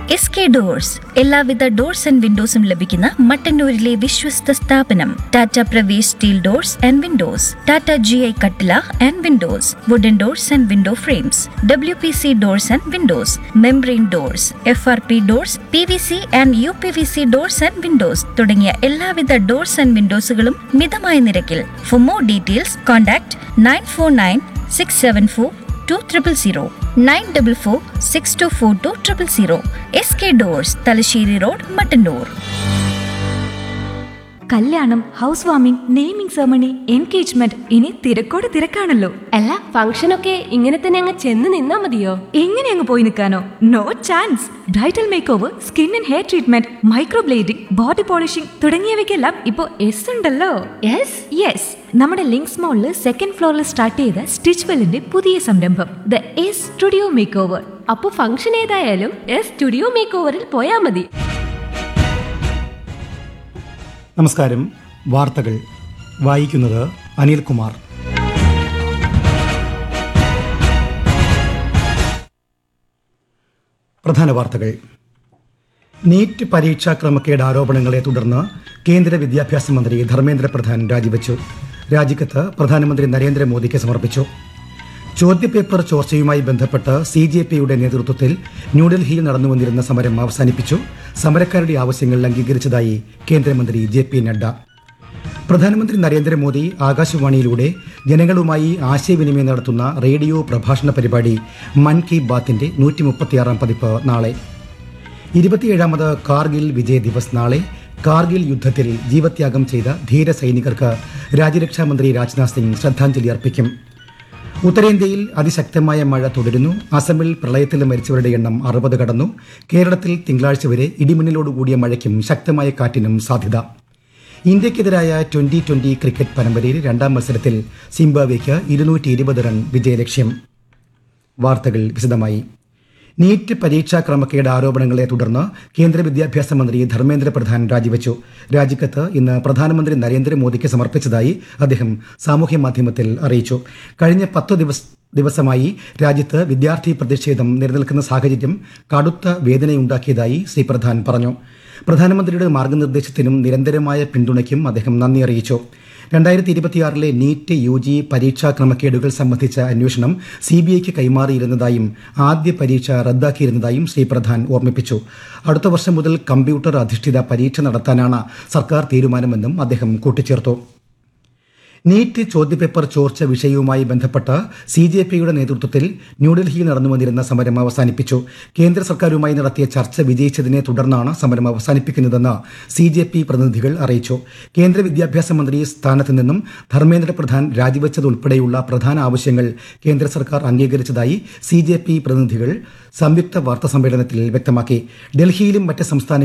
S K doors എല്ലാവിധ doors and വിൻഡോസും ലഭിക്കുന്ന മട്ടന്നൂരിലെ വിശ്വസ്ത സ്ഥാപനം Tata Pravesh steel doors and windows Tata G I കട്ടില and windows wooden doors and window frames W P C doors and windows membrane doors F R P doors P V C and U P V C doors and windows തുടങ്ങിയ എല്ലാവിധ doors and വിൻഡോസുകളും മിതമായ നിരക്കിൽ for more details contact nine four nine six seven four two triple zero nine double four six two four two triple zero S K doors Thalassery road Mattannur കല്യാണം house warming naming ceremony engagement ഇനി തിരക്കോട് തിരക്കാണല്ലോ അല്ല ഫംഗ്ഷനൊക്കെ ഇങ്ങനെ തന്നെ അങ്ങ് ചെന്ന് നിന്നാ മതിയോ എങ്ങനെ അങ്ങ് പോയി നിൽക്കാനോ no chance bridal makeover skin and hair treatment microblading body polishing തുടങ്ങിയവയ്ക്കെല്ലാം ഇപ്പോ എസ് ഉണ്ടല്ലോ യെസ് യെസ് നമ്മുടെ ലിങ്ക്സ് മോളിൽ സെക്കൻഡ് ഫ്ലോറിൽ സ്റ്റാർട്ട് ചെയ്ത സ്റ്റിച്ച് വെല്ലിന്റെ പുതിയ സംരംഭം the S studio makeover അപ്പൊ ഫംഗ്ഷൻ ഏതായാലും എസ് സ്റ്റുഡിയോ മേക്ക് ഓവറിൽ പോയാ മതി നമസ്കാരം വാർത്തകൾ വായിക്കുന്നത് അനിൽകുമാർ പ്രധാന വാർത്തകൾ നീറ്റ് പരീക്ഷാ ക്രമക്കേട് ആരോപണങ്ങളെ തുടർന്ന് കേന്ദ്ര വിദ്യാഭ്യാസ മന്ത്രി ധർമ്മേന്ദ്ര പ്രധാൻ രാജിവെച്ചു രാജിക്കത്ത് പ്രധാനമന്ത്രി നരേന്ദ്രമോദിക്ക് സമർപ്പിച്ചു ചോദ്യപേപ്പർ ചോർച്ചയുമായി ബന്ധപ്പെട്ട് സി ജെ പിയുടെ നേതൃത്വത്തിൽ ന്യൂഡൽഹിയിൽ നടന്നുവന്നിരുന്ന സമരം അവസാനിപ്പിച്ചു സമരക്കാരുടെ ആവശ്യങ്ങൾ അംഗീകരിച്ചതായി കേന്ദ്രമന്ത്രി ജെ പി നഡ്ഡ പ്രധാനമന്ത്രി നരേന്ദ്രമോദി ആകാശവാണിയിലൂടെ ജനങ്ങളുമായി ആശയവിനിമയം നടത്തുന്ന റേഡിയോ പ്രഭാഷണ പരിപാടി മൻ കി ബാത്തിന്റെ നൂറ്റി മുപ്പത്തിയാറാം പതിപ്പ് നാളെ ഇരുപത്തിയേഴാമത് കാർഗിൽ വിജയ് ദിവസ് നാളെ കാർഗിൽ യുദ്ധത്തിൽ ജീവത്യാഗം ചെയ്ത ധീര സൈനികർക്ക് രാജ്യരക്ഷാമന്ത്രി രാജ്നാഥ് സിംഗ് ശ്രദ്ധാഞ്ജലി അർപ്പിക്കും ഉത്തരേന്ത്യയിൽ അതിശക്തമായ മഴ തുടരുന്നു അസമിൽ പ്രളയത്തിൽ മരിച്ചവരുടെ എണ്ണം അറുപത് കടന്നു കേരളത്തിൽ തിങ്കളാഴ്ച വരെ ഇടിമിന്നലോടുകൂടിയ മഴയ്ക്കും ശക്തമായ കാറ്റിനും സാധ്യത ഇന്ത്യക്കെതിരായ ട്വന്റി ട്വന്റി ക്രിക്കറ്റ് പരമ്പരയിൽ രണ്ടാം മത്സരത്തിൽ സിംബാബ്വേക്ക് ഇരുന്നൂറ്റി ഇരുപത് റൺ വിജയലക്ഷ്യം വാർത്തകൾ വിശദമായി നീറ്റ് പരീക്ഷാ ക്രമക്കേട് ആരോപണങ്ങളെ തുടർന്ന് കേന്ദ്ര വിദ്യാഭ്യാസ മന്ത്രി ധർമ്മേന്ദ്ര പ്രധാൻ രാജിവെച്ചു രാജിക്കത്ത് ഇന്ന് പ്രധാനമന്ത്രി നരേന്ദ്രമോദിക്ക് സമർപ്പിച്ചതായി അദ്ദേഹം സാമൂഹ്യ മാധ്യമത്തിൽ അറിയിച്ചു കഴിഞ്ഞ പത്തു ദിവസ ദിവസമായി രാജ്യത്ത് വിദ്യാർത്ഥി പ്രതിഷേധം നിലനിൽക്കുന്ന സാഹചര്യം കടുത്ത വേദനയുണ്ടാക്കിയതായി ശ്രീ പ്രധാൻ പറഞ്ഞു പ്രധാനമന്ത്രിയുടെ മാർഗനിർദ്ദേശത്തിനും നിരന്തരമായ പിന്തുണയ്ക്കും അദ്ദേഹം നന്ദി അറിയിച്ചു രണ്ടായിരത്തി ഇരുപത്തിയാറിലെ നീറ്റ് യു ജി പരീക്ഷാ ക്രമക്കേടുകൾ സംബന്ധിച്ച അന്വേഷണം സി ബി ഐക്ക് കൈമാറിയിരുന്നതായും ആദ്യ പരീക്ഷ റദ്ദാക്കിയിരുന്നതായും ശ്രീ പ്രധാൻ ഓർമ്മിപ്പിച്ചു അടുത്ത വർഷം മുതൽ കമ്പ്യൂട്ടർ അധിഷ്ഠിത പരീക്ഷ നടത്താനാണ് സർക്കാർ തീരുമാനമെന്നും അദ്ദേഹം കൂട്ടിച്ചേർത്തു നീറ്റ് ചോദ്യപേപ്പർ ചോർച്ച വിഷയവുമായി ബന്ധപ്പെട്ട് സി ജെ പിയുടെ നേതൃത്വത്തിൽ ന്യൂഡൽഹിയിൽ നടന്നു വന്നിരുന്ന സമരം അവസാനിപ്പിച്ചു കേന്ദ്ര സർക്കാരുമായി നടത്തിയ ചർച്ച വിജയിച്ചതിനെ തുടർന്നാണ് സമരം അവസാനിപ്പിക്കുന്നതെന്ന് സി ജെ പി പ്രതിനിധികൾ അറിയിച്ചു കേന്ദ്ര വിദ്യാഭ്യാസ മന്ത്രി സ്ഥാനത്ത് നിന്നും ധർമ്മേന്ദ്ര പ്രധാൻ രാജിവെച്ചതുൾപ്പെടെയുള്ള പ്രധാന ആവശ്യങ്ങൾ കേന്ദ്ര സർക്കാർ അംഗീകരിച്ചതായി സി ജെ പി പ്രതിനിധികൾ സംയുക്ത വാർത്താ സമ്മേളനത്തിൽ വ്യക്തമാക്കി ഡൽഹിയിലും മറ്റ് സംസ്ഥാനങ്ങളിലും